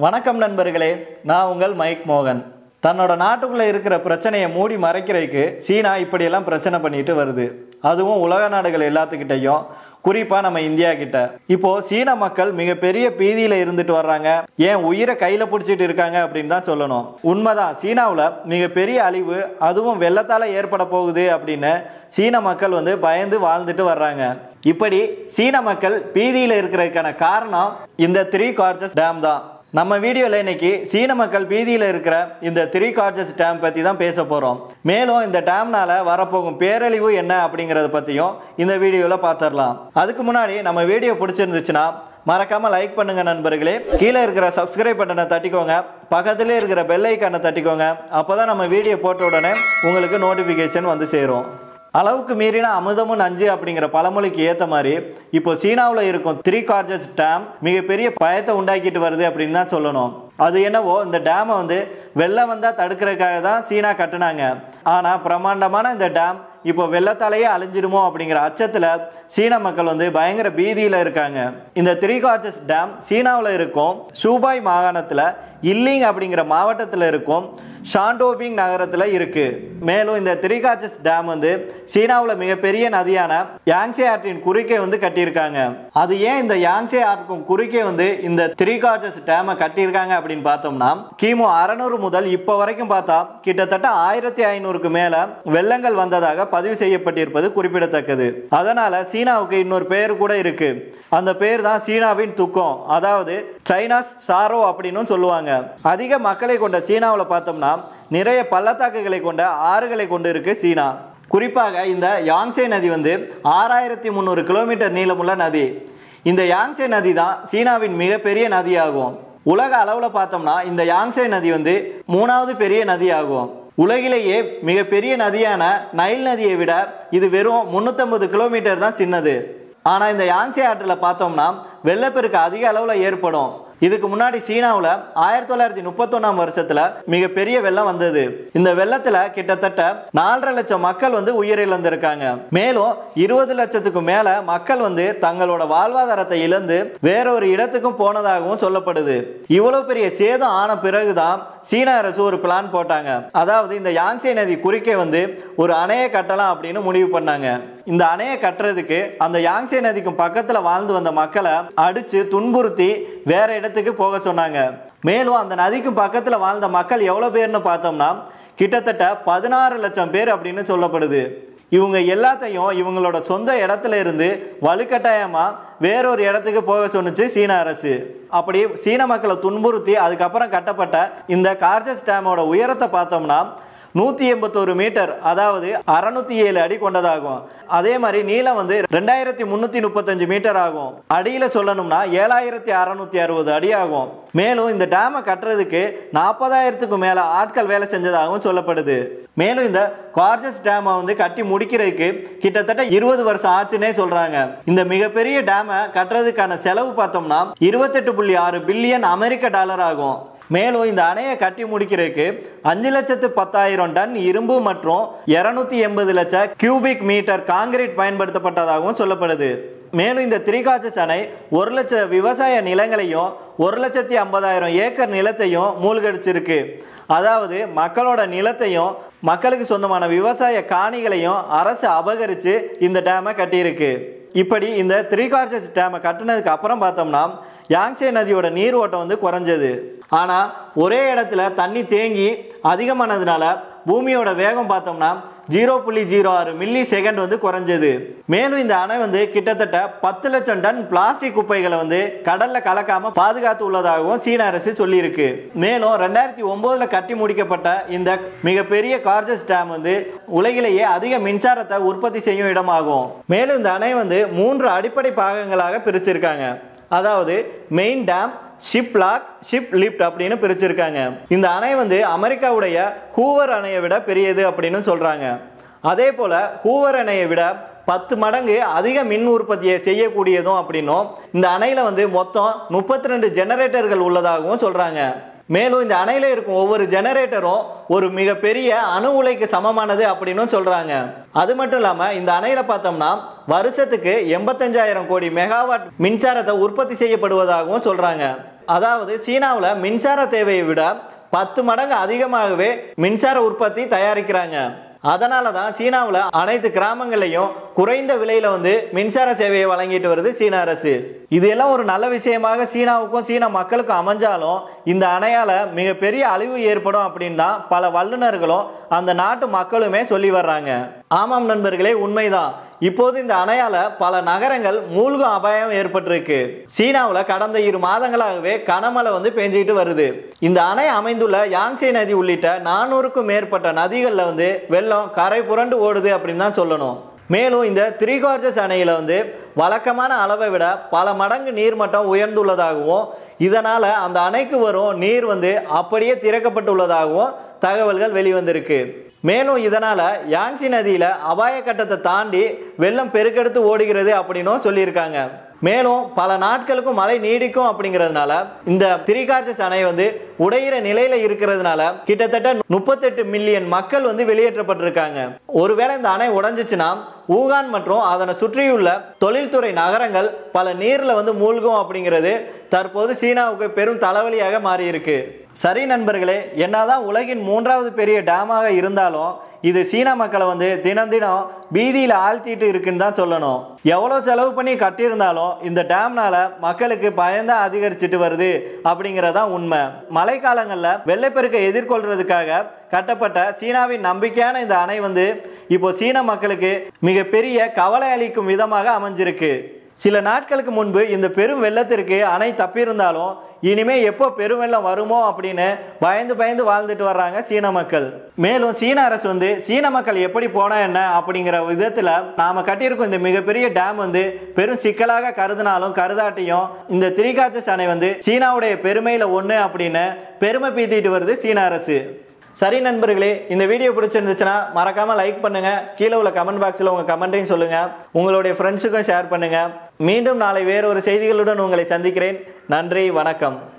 வணக்கம் நண்பர்களே நான் உங்கள் மைக் மோகன் தன்னோட நாட்டுக்குள்ளே இருக்கிற பிரச்சனையை மூடி மறைக்கிறதுக்கு சீனா இப்படியெல்லாம் பிரச்சனை பண்ணிட்டு வருது அதுவும் உலக நாடுகள் எல்லாத்துக்கிட்டையும் குறிப்பாக நம்ம இந்தியா கிட்ட இப்போ சீன மக்கள் மிகப்பெரிய பீதியில் இருந்துட்டு வர்றாங்க ஏன் உயிரை கையில் பிடிச்சிட்டு இருக்காங்க அப்படின்னு தான் சொல்லணும் உண்மைதான் சீனாவில் மிகப்பெரிய அழிவு அதுவும் வெள்ளத்தால் ஏற்பட போகுது அப்படின்னு சீன மக்கள் வந்து பயந்து வாழ்ந்துட்டு வர்றாங்க இப்படி சீன மக்கள் பீதியில் இருக்கிறதுக்கான காரணம் இந்த த்ரீ கார்ஜஸ் டேம் தான் நம்ம வீடியோவில் இன்னைக்கு சீன மக்கள் பீதியில் இருக்கிற இந்த த்ரீ கார்ஜஸ் டேம் பற்றி தான் பேச போகிறோம் மேலும் இந்த டேம்னால வரப்போகும் பேரழிவு என்ன அப்படிங்கிறத பற்றியும் இந்த வீடியோவில் பார்த்துடலாம் அதுக்கு முன்னாடி நம்ம வீடியோ பிடிச்சிருந்துச்சுன்னா மறக்காம லைக் பண்ணுங்க நண்பர்களே கீழே இருக்கிற சப்ஸ்கிரைப் பட்டனை தட்டிக்கோங்க பக்கத்திலே இருக்கிற பெல் ஐக்கானை தட்டிக்கோங்க அப்பதான் நம்ம வீடியோ போட்ட உடனே உங்களுக்கு நோட்டிஃபிகேஷன் வந்து சேரும் அளவுக்கு மீறின அமுதமும் நஞ்சு அப்படிங்கிற பழமொழிக்கு ஏற்ற மாதிரி இப்போ சீனாவில் இருக்கும் த்ரீ கார்ஜஸ் டேம் மிகப்பெரிய பயத்தை உண்டாக்கிட்டு வருது அப்படின்னு தான் சொல்லணும் அது என்னவோ இந்த டேமை வந்து வெள்ளம் வந்தால் தடுக்கிறதுக்காக தான் சீனா கட்டுனாங்க ஆனால் பிரம்மாண்டமான இந்த டேம் இப்போ வெள்ளத்தாலேயே அழிஞ்சிடுமோ அப்படிங்கிற அச்சத்தில் சீன மக்கள் வந்து பயங்கர பீதியில் இருக்காங்க இந்த த்ரீ கார்ஜஸ் டேம் சீனாவில் இருக்கும் சூபாய் மாகாணத்தில் இல்லிங் அப்படிங்கிற மாவட்டத்தில் இருக்கும் ஷாண்டோபிங் நகரத்தில் இருக்கு மேலும் இந்த திரிகாச்சஸ் டேம் வந்து சீனாவில் மிகப்பெரிய நதியான யாங்சே ஆற்றின் குறுக்கே வந்து கட்டியிருக்காங்க அது ஏன் இந்த யாங்சே ஆற்றுக்கும் குறுக்கே வந்து இந்த திரிகாச்சஸ் டேமை கட்டியிருக்காங்க அப்படின்னு பார்த்தோம்னா கிமு அறநூறு முதல் இப்போ வரைக்கும் பார்த்தா கிட்டத்தட்ட ஆயிரத்தி ஐநூறுக்கு மேல வெள்ளங்கள் வந்ததாக பதிவு செய்யப்பட்டிருப்பது குறிப்பிடத்தக்கது அதனால சீனாவுக்கு இன்னொரு பேர் கூட இருக்கு அந்த பேர் தான் சீனாவின் துக்கம் அதாவது சைனாஸ் சாரோ அப்படின்னு சொல்லுவாங்க அதிக மக்களை கொண்ட சீனாவில் பார்த்தோம்னா நிறைய பள்ளத்தாக்குகளை கொண்ட ஆறுகளை கொண்டு இருக்கு சீனா குறிப்பாக இந்த யாங்சே நதி வந்து ஆறாயிரத்தி முந்நூறு கிலோமீட்டர் நீளமுள்ள நதி இந்த யாங்சே நதி தான் சீனாவின் மிகப்பெரிய நதியாகும் உலக அளவில் பார்த்தோம்னா இந்த யாங்சே நதி வந்து மூணாவது பெரிய நதியாகும் உலகிலேயே மிகப்பெரிய நதியான நைல் நதியை விட இது வெறும் முந்நூற்றம்பது கிலோமீட்டர் தான் சின்னது ஆனால் இந்த யாங்சே ஆற்றில் பார்த்தோம்னா வெள்ளப்பெருக்கு அதிக அளவில் ஏற்படும் இதுக்கு முன்னாடி சீனாவில் ஆயிரத்தி தொள்ளாயிரத்தி முப்பத்தொன்னாம் வருஷத்துல மிகப்பெரிய வெள்ளம் வந்தது இந்த வெள்ளத்துல கிட்டத்தட்ட நாலரை லட்சம் மக்கள் வந்து உயிரிழந்திருக்காங்க மேலும் இருபது லட்சத்துக்கு மேல மக்கள் வந்து தங்களோட வாழ்வாதாரத்தை இழந்து வேறொரு இடத்துக்கும் போனதாகவும் சொல்லப்படுது இவ்வளவு பெரிய சேதம் ஆன பிறகுதான் சீன அரசு ஒரு பிளான் போட்டாங்க அதாவது இந்த யாங்சே நதி குறுக்கே வந்து ஒரு அணையை கட்டலாம் அப்படின்னு முடிவு பண்ணாங்க இந்த அணையை கட்டுறதுக்கு அந்த யாங்சே நதிக்கும் பக்கத்துல வாழ்ந்து வந்த மக்களை அடிச்சு துன்புறுத்தி வேற இடத்துக்கு போக சொன்னாங்க மேலும் அந்த நதிக்கு பக்கத்துல வாழ்ந்த மக்கள் எவ்வளவு பேர்னு பார்த்தோம்னா கிட்டத்தட்ட பதினாறு லட்சம் பேர் அப்படின்னு சொல்லப்படுது இவங்க எல்லாத்தையும் இவங்களோட சொந்த இடத்துல இருந்து வலுக்கட்டாயமா வேறொரு இடத்துக்கு போக சொன்னுச்சு சீன அரசு அப்படி சீன மக்களை துன்புறுத்தி அதுக்கப்புறம் கட்டப்பட்ட இந்த கார்ஜஸ் டேமோட உயரத்தை பார்த்தோம்னா நூற்றி எண்பத்தோரு மீட்டர் அதாவது அறநூத்தி ஏழு அடி கொண்டதாகும் அதே மாதிரி நீளம் வந்து ரெண்டாயிரத்தி முந்நூற்றி முப்பத்தஞ்சு மீட்டர் ஆகும் அடியில் சொல்லணும்னா ஏழாயிரத்தி அறநூற்றி அறுபது அடி ஆகும் மேலும் இந்த டேமை கட்டுறதுக்கு நாற்பதாயிரத்துக்கும் மேலே ஆட்கள் வேலை செஞ்சதாகவும் சொல்லப்படுது மேலும் இந்த கார்ஜஸ் டேமை வந்து கட்டி முடிக்கிறதுக்கு கிட்டத்தட்ட இருபது வருஷம் ஆச்சுன்னே சொல்றாங்க இந்த மிகப்பெரிய டேமை கட்டுறதுக்கான செலவு பார்த்தோம்னா இருபத்தெட்டு புள்ளி ஆறு பில்லியன் அமெரிக்க டாலர் ஆகும் மேலும் இந்த அணையை கட்டி முடிக்கிறதுக்கு அஞ்சு லட்சத்து பத்தாயிரம் டன் இரும்பு மற்றும் இருநூத்தி எண்பது லட்சம் கியூபிக் மீட்டர் காங்கிரீட் பயன்படுத்தப்பட்டதாகவும் சொல்லப்படுது மேலும் இந்த திரிகாச்சஸ் அணை ஒரு லட்ச விவசாய நிலங்களையும் ஒரு லட்சத்தி ஐம்பதாயிரம் ஏக்கர் நிலத்தையும் மூழ்கடிச்சிருக்கு அதாவது மக்களோட நிலத்தையும் மக்களுக்கு சொந்தமான விவசாய காணிகளையும் அரசு அபகரித்து இந்த டேமை கட்டியிருக்கு இப்படி இந்த த்ரீகார்ஜஸ் டேமை கட்டினதுக்கு அப்புறம் பார்த்தோம்னா யாங்சே நதியோட நீர் ஓட்டம் வந்து குறைஞ்சது ஆனால் ஒரே இடத்துல தண்ணி தேங்கி அதிகமானதுனால பூமியோட வேகம் பார்த்தோம்னா ஜீரோ புள்ளி ஜீரோ ஆறு மில்லி செகண்ட் வந்து குறைஞ்சது மேலும் இந்த அணை வந்து கிட்டத்தட்ட பத்து லட்சம் டன் பிளாஸ்டிக் குப்பைகளை வந்து கடல்ல கலக்காம பாதுகாத்து உள்ளதாகவும் சீன அரசு சொல்லியிருக்கு மேலும் ரெண்டாயிரத்தி ஒன்பதுல கட்டி முடிக்கப்பட்ட இந்த மிகப்பெரிய கார்ஜஸ் டேம் வந்து உலகிலேயே அதிக மின்சாரத்தை உற்பத்தி செய்யும் இடமாகும் மேலும் இந்த அணை வந்து மூன்று அடிப்படை பாகங்களாக பிரிச்சிருக்காங்க அதாவது main dam ship lock ship lift அப்படின்னு பிரிச்சிருக்காங்க இந்த அணை வந்து அமெரிக்காவுடைய ஹூவர் அணையை விட பெரியது அப்படின்னு சொல்றாங்க அதே போல ஹூவர் அணையை விட பத்து மடங்கு அதிக மின் உற்பத்தியை செய்யக்கூடியதும் அப்படின்னும் இந்த அணையில் வந்து மொத்தம் முப்பத்தி ரெண்டு ஜெனரேட்டர்கள் உள்ளதாகவும் சொல்றாங்க மேலும் இந்த அணையில இருக்கும் ஒவ்வொரு ஜெனரேட்டரும் ஒரு மிகப்பெரிய அணு உலைக்கு சமமானது அப்படின்னு சொல்றாங்க அது மட்டும் இல்லாம இந்த அணையில பார்த்தோம்னா வருஷத்துக்கு எண்பத்தஞ்சாயிரம் கோடி மெகாவாட் மின்சாரத்தை உற்பத்தி செய்யப்படுவதாகவும் சொல்றாங்க அதாவது சீனாவில் மின்சார தேவையை விட பத்து மடங்கு அதிகமாகவே மின்சார உற்பத்தி தயாரிக்கிறாங்க அதனால தான் சீனாவில் அனைத்து கிராமங்களையும் குறைந்த விலையில வந்து மின்சார சேவையை வழங்கிட்டு வருது சீன அரசு இது எல்லாம் ஒரு நல்ல விஷயமாக சீனாவுக்கும் சீன மக்களுக்கும் அமைஞ்சாலும் இந்த அணையால மிகப்பெரிய அழிவு ஏற்படும் அப்படின்னு தான் பல வல்லுநர்களும் அந்த நாட்டு மக்களுமே சொல்லி வர்றாங்க ஆமாம் நண்பர்களே உண்மைதான் இப்போது இந்த அணையால பல நகரங்கள் மூழ்கும் அபாயம் ஏற்பட்டிருக்கு சீனாவில் கடந்த இரு மாதங்களாகவே கனமழை வந்து பெஞ்சிட்டு வருது இந்த அணை அமைந்துள்ள யாங்சே நதி உள்ளிட்ட நானூறுக்கும் மேற்பட்ட நதிகளில் வந்து வெள்ளம் கரை புரண்டு ஓடுது அப்படின்னு தான் சொல்லணும் மேலும் இந்த த்ரீ கார்ஜஸ் அணையில் வந்து வழக்கமான அளவை விட பல மடங்கு நீர்மட்டம் உயர்ந்துள்ளதாகவும் இதனால் அந்த அணைக்கு வரும் நீர் வந்து அப்படியே திறக்கப்பட்டுள்ளதாகவும் தகவல்கள் வெளிவந்திருக்கு மேலும் இதனால் யாங்சி நதியில் அபாய கட்டத்தை தாண்டி வெள்ளம் பெருக்கெடுத்து ஓடுகிறது அப்படின்னும் சொல்லியிருக்காங்க மேலும் பல நாட்களுக்கும் மழை நீடிக்கும் அப்படிங்கிறதுனால இந்த திரிகாட்சஸ் அணை வந்து உடையிற நிலையில இருக்கிறதுனால கிட்டத்தட்ட முப்பத்தெட்டு மில்லியன் மக்கள் வந்து வெளியேற்றப்பட்டிருக்காங்க ஒருவேளை இந்த அணை உடைஞ்சிச்சுன்னா ஊகான் மற்றும் அதனை சுற்றியுள்ள தொழில்துறை நகரங்கள் பல நீர்ல வந்து மூழ்கும் அப்படிங்கிறது தற்போது சீனாவுக்கு பெரும் தலைவலியாக மாறியிருக்கு சரி நண்பர்களே என்னதான் உலகின் மூன்றாவது பெரிய டேமாக இருந்தாலும் இது சீனா மக்களை வந்து தினம் தினம் பீதியில் ஆழ்த்திட்டு இருக்குன்னு தான் சொல்லணும் எவ்வளோ செலவு பண்ணி கட்டியிருந்தாலும் இந்த டேம்னால மக்களுக்கு பயந்தான் அதிகரிச்சுட்டு வருது அப்படிங்கிறதான் உண்மை மழைக்காலங்களில் வெள்ளப்பெருக்கை எதிர்கொள்றதுக்காக கட்டப்பட்ட சீனாவின் நம்பிக்கையான இந்த அணை வந்து இப்போ சீன மக்களுக்கு மிகப்பெரிய கவலை அளிக்கும் விதமாக அமைஞ்சிருக்கு சில நாட்களுக்கு முன்பு இந்த பெரும் வெள்ளத்திற்கு அணை தப்பியிருந்தாலும் இனிமே எப்போ பெரும் வெள்ளம் வருமோ அப்படின்னு பயந்து பயந்து வாழ்ந்துட்டு வர்றாங்க சீன மக்கள் மேலும் சீன அரசு வந்து சீன மக்கள் எப்படி போனா என்ன அப்படிங்கிற விதத்தில் நாம கட்டியிருக்கும் இந்த மிகப்பெரிய டேம் வந்து பெரும் சிக்கலாக கருதினாலும் கருதாட்டியும் இந்த திரிகாட்சஸ் அணை வந்து சீனாவுடைய பெருமையில ஒன்று அப்படின்னு பெருமை பீத்திட்டு வருது சீன அரசு சரி நண்பர்களே இந்த வீடியோ பிடிச்சிருந்துச்சுன்னா மறக்காம லைக் பண்ணுங்க கீழே உள்ள கமெண்ட் பாக்ஸில் உங்க கமெண்ட்டையும் சொல்லுங்க உங்களுடைய ஃப்ரெண்ட்ஸுக்கும் ஷேர் பண்ணுங்க மீண்டும் நாளை வேறொரு செய்திகளுடன் உங்களை சந்திக்கிறேன் நன்றி வணக்கம்